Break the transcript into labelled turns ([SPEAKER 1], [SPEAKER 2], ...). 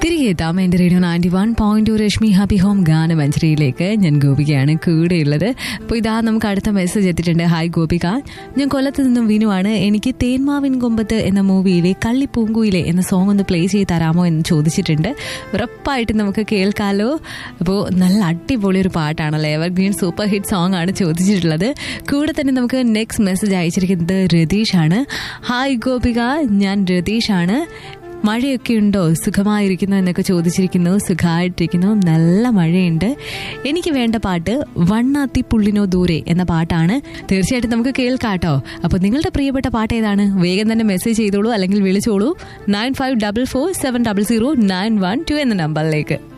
[SPEAKER 1] തിരികെ എത്താം എന്റെ radio ninety one point two Rashmi happy home ഗാനമഞ്ജരിയിലേക്ക് ഞാൻ ഗോപികയാണ് കൂടെയുള്ളത് അപ്പോൾ ഇതാ നമുക്ക് അടുത്ത മെസ്സേജ് എത്തിയിട്ടുണ്ട് ഹായ് ഗോപിക ഞാൻ കൊല്ലത്ത് നിന്നും വിനുവാണ് എനിക്ക് തേന്മാവിൻ കൊമ്പത്ത് എന്ന മൂവിയിലെ കള്ളിപ്പൂങ്കുയിലെ എന്ന സോങ് ഒന്ന് പ്ലേ ചെയ്ത് തരാമോ എന്ന് ചോദിച്ചിട്ടുണ്ട് ഉറപ്പായിട്ട് നമുക്ക് കേൾക്കാലോ അപ്പോൾ നല്ല അടിപൊളി ഒരു പാട്ടാണല്ലേ evergreen super hit song ആണ് ചോദിച്ചിട്ടുള്ളത് കൂടെ തന്നെ നമുക്ക് നെക്സ്റ്റ് മെസ്സേജ് അയച്ചിരിക്കുന്നത് രതീഷാണ് ഹായ് ഗോപിക ഞാൻ രതീഷാണ് മഴയൊക്കെ ഉണ്ടോ സുഖമായിരിക്കുന്നു എന്നൊക്കെ ചോദിച്ചിരിക്കുന്നു സുഖമായിട്ടിരിക്കുന്നു നല്ല മഴയുണ്ട് എനിക്ക് വേണ്ട പാട്ട് വണ്ണാത്തി പുള്ളിനോ ദൂരെ എന്ന പാട്ടാണ് തീർച്ചയായിട്ടും നമുക്ക് കേൾക്കാട്ടോ അപ്പോൾ നിങ്ങളുടെ പ്രിയപ്പെട്ട പാട്ട് ഏതാണ് വേഗം തന്നെ മെസ്സേജ് ചെയ്തോളൂ അല്ലെങ്കിൽ വിളിച്ചോളൂ nine five double four seven double zero nine one two എന്ന നമ്പറിലേക്ക്